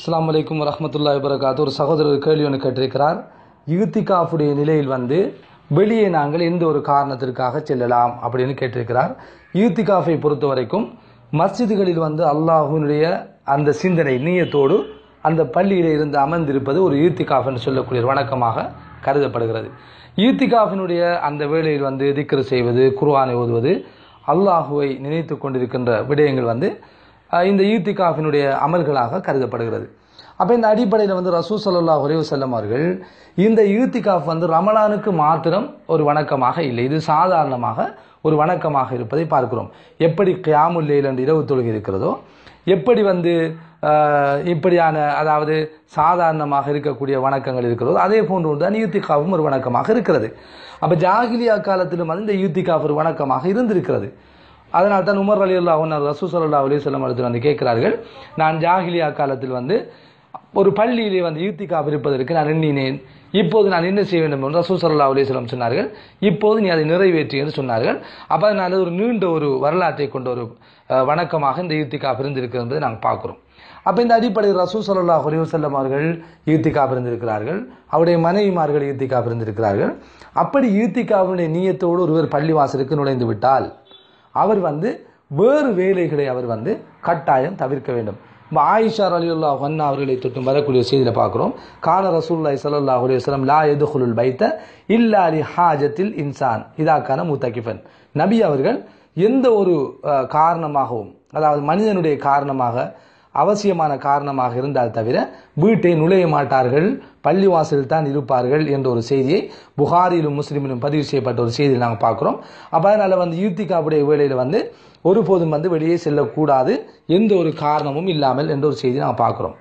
அஸ்ஸலாமு அலைக்கும் வரஹ்மத்துல்லாஹி வபரகாத்து ஒரு சகோதரர் கேள்வி ஒன்று கேட்டிருக்கிறார் இகுத்திகாஃபுடைய நிலையில் வந்து வெளியே நாங்கள் எந்த ஒரு காரணத்திற்காக செல்லலாம் அப்படின்னு கேட்டிருக்கிறார் இகுத்திகாஃபை பொறுத்த வரைக்கும் மஸ்ஜிதுகளில் வந்து அல்லாஹுனுடைய அந்த சிந்தனை நீயத்தோடு அந்த பள்ளியிலே இருந்து அமர்ந்திருப்பது ஒரு ஈர்த்திகாஃப் என்று சொல்லக்கூடிய ஒரு வணக்கமாக கருதப்படுகிறது ஈர்த்திகாஃபினுடைய அந்த வேளையில் வந்து திக்ரு செய்வது குர்ஆனை ஓதுவது அல்லாஹுவை நினைத்து கொண்டிருக்கின்ற விடயங்கள் வந்து அஹ், இந்த ஈர்த்திகாஃபினுடைய அமல்களாக கருதப்படுகிறது அப்போ இந்த அடிப்படையில் வந்து ரசூ சல்லாஹ் செல்லம் அவர்கள் இந்த ஈர்த்திகாஃப் வந்து ரமலானுக்கு மாத்திரம் ஒரு வணக்கமாக இல்லை இது சாதாரணமாக ஒரு வணக்கமாக இருப்பதை பார்க்கிறோம் எப்படி கியாமுல் லைல் என்று இரவு தொழுகை இருக்கிறதோ எப்படி வந்து அஹ், இப்படியான அதாவது சாதாரணமாக இருக்கக்கூடிய வணக்கங்கள் இருக்கிறதோ அதே போன்று தான் ஈர்த்திகாவும் ஒரு வணக்கமாக இருக்கிறது அப்போ ஜாகிலியா காலத்திலும் வந்து இந்த ஈர்த்திகாஃப் ஒரு வணக்கமாக இருந்திருக்கிறது அதனால் தான் உமர் அலி அல்லா ஒன்னர் ரசூ சல்லா அலி சொல்லம் இடத்துல வந்து கேட்கிறார்கள் நான் ஜாகிலியா காலத்தில் வந்து ஒரு பள்ளியிலே வந்து ஈர்த்திகாப் இருப்பதற்கு நான் எண்ணினேன் இப்போது நான் என்ன செய்ய வேண்டும் என்று ரசூ சல்லா அலிஸ்லம் சொன்னார்கள் இப்போது நீ அதை நிறைவேற்றி என்று சொன்னார்கள் அப்போ அதனால ஒரு நீண்ட ஒரு வரலாற்றை கொண்ட ஒரு அஹ், வணக்கமாக இந்த ஈர்த்திகாப் இருந்திருக்கிறது என்பதை நாங்கள் பார்க்கிறோம் அப்போ இந்த அடிப்படையில் ரசூ சல்லா அலிவசல்லம் அவர்கள் ஈர்த்திகாப் இருந்திருக்கிறார்கள் அவருடைய மனைவிமார்கள் ஈர்த்திகாப் இருந்திருக்கிறார்கள் அப்படி ஈர்த்திகாவினுடைய நீயத்தோடு ஒருவர் பள்ளிவாசலுக்கு நுழைந்து விட்டால் அவர் வந்து வேறு வேலைகளை அவர் வந்து கட்டாயம் தவிர்க்க வேண்டும் இப்போ ஆயிஷா அலியுல்லா ஹன்னா அவர்களை தொட்டும் வரக்கூடிய செய்தியில் பார்க்குறோம் கான ரசூல்லாய் சல்லா அலி வஸ்லம் லா எதுகுலுல் பைத்த இல்லா அலி ஹாஜத்தில் இன்சான் இதாக்கான மூத்தகிஃபன் நபி அவர்கள் எந்த ஒரு அஹ், காரணமாகவும் அதாவது மனிதனுடைய காரணமாக அவசியமான காரணமாக இருந்தால் தவிர வீட்டை நுழைய மாட்டார்கள் பள்ளிவாசலில் தான் இருப்பார்கள் என்ற ஒரு செய்தியை புகாரிலும் முஸ்லிமிலும் பதிவு செய்யப்பட்ட ஒரு செய்தியை நாங்கள் பார்க்குறோம் அப்போ அதனால் வந்து யூத்திகாவுடைய வேளையில் வந்து ஒருபோதும் வந்து வெளியே செல்லக்கூடாது எந்த ஒரு காரணமும் இல்லாமல் என்ற ஒரு செய்தியை நாங்கள் பார்க்குறோம்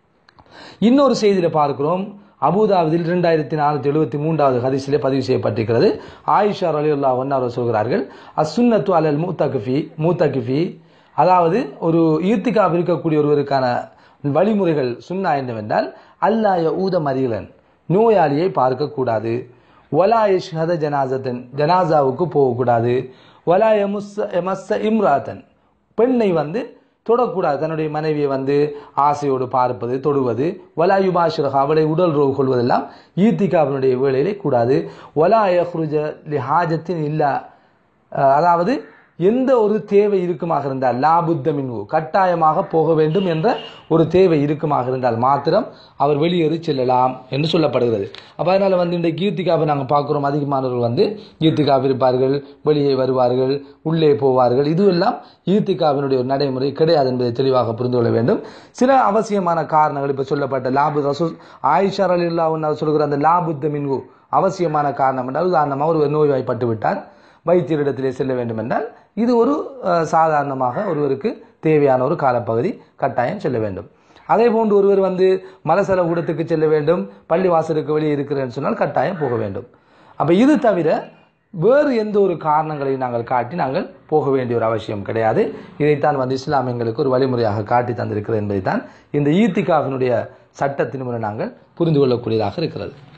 இன்னொரு செய்தியில் பார்க்கிறோம் அபுதாபில் இரண்டாயிரத்தி நானூற்றி எழுபத்தி மூன்றாவது ஹதீஸிலே பதிவு செய்யப்பட்டிருக்கிறது ஆயிஷா அலியுல்லா ஒன்னார் சொல்கிறார்கள் அசுன்னத்து அலல் மூத்தகிஃபி மூத்தகிஃபி அதாவது ஒரு ஈர்த்திகாப் இருக்கக்கூடிய ஒருவருக்கான வழிமுறைகள் சுன்னா என்னவென்றால் அல்லாய ஊத மறியலன் நோயாளியை பார்க்கக்கூடாது ஒலாய ஷஹத ஜனாசத்தன் ஜனாசாவுக்கு போகக்கூடாது ஒலாய முஸ்ஸ எமஸ்ஸ இம்ராத்தன் பெண்ணை வந்து தொடக்கூடாது தன்னுடைய மனைவியை வந்து ஆசையோடு பார்ப்பது தொடுவது வலா யுபாஷிரஹா அவளை உடல் ரோகு கொள்வதெல்லாம் ஈத்திகாவினுடைய வேலையிலே கூடாது வலா யஹ்ருஜ லி ஹாஜத்தின் இல்லா அஹ், அதாவது எந்த ஒரு தேவை இருக்குமாக இருந்தால் லாபுத்த மின்வு கட்டாயமாக போக வேண்டும் என்ற ஒரு தேவை இருக்குமாக இருந்தால் மாத்திரம் அவர் வெளியேறி செல்லலாம் என்று சொல்லப்படுகிறது அப்போ அதனால் வந்து இந்த கீர்த்திகாவை நாங்கள் பார்க்குறோம் அதிகமானவர்கள் வந்து கீர்த்திகாവ് இருப்பார்கள் வெளியே வருவார்கள் உள்ளே போவார்கள் இதுவெல்லாம் ஈர்த்திகாவினுடைய ஒரு நடைமுறை கிடையாது என்பதை தெளிவாக புரிந்து கொள்ள வேண்டும் சில அவசியமான காரணங்கள் இப்போ சொல்லப்பட்ட லாபு ரசூல் ஆயிஷா அலில்லா சொல்கிற அந்த லாபுத்த மின்வு அவசியமான காரணம் என்றால் உதாரணமாக ஒரு நோய்வாய்ப்பட்டு விட்டார் வைத்தியரிடத்திலே செல்ல வேண்டும் என்றால் இது ஒரு அஹ், சாதாரணமாக ஒருவருக்கு தேவையான ஒரு காலப்பகுதி கட்டாயம் செல்ல வேண்டும் அதே போன்று ஒருவர் வந்து மலசல கூடத்துக்கு செல்ல வேண்டும் பள்ளி வாசலுக்கு வெளியே இருக்கிறேன்னு சொன்னால் கட்டாயம் போக வேண்டும் அப்ப இது தவிர வேறு எந்த ஒரு காரணங்களையும் நாங்கள் காட்டி நாங்கள் போக வேண்டிய ஒரு அவசியம் கிடையாது இதைத்தான் வந்து இஸ்லாம் எங்களுக்கு ஒரு வழிமுறையாக காட்டி தந்திருக்கிறது என்பதைத்தான் இந்த ஈத்திகாவினுடைய சட்டத்தின் மூலம் நாங்கள் புரிந்து கொள்ளக்கூடியதாக இருக்கிறது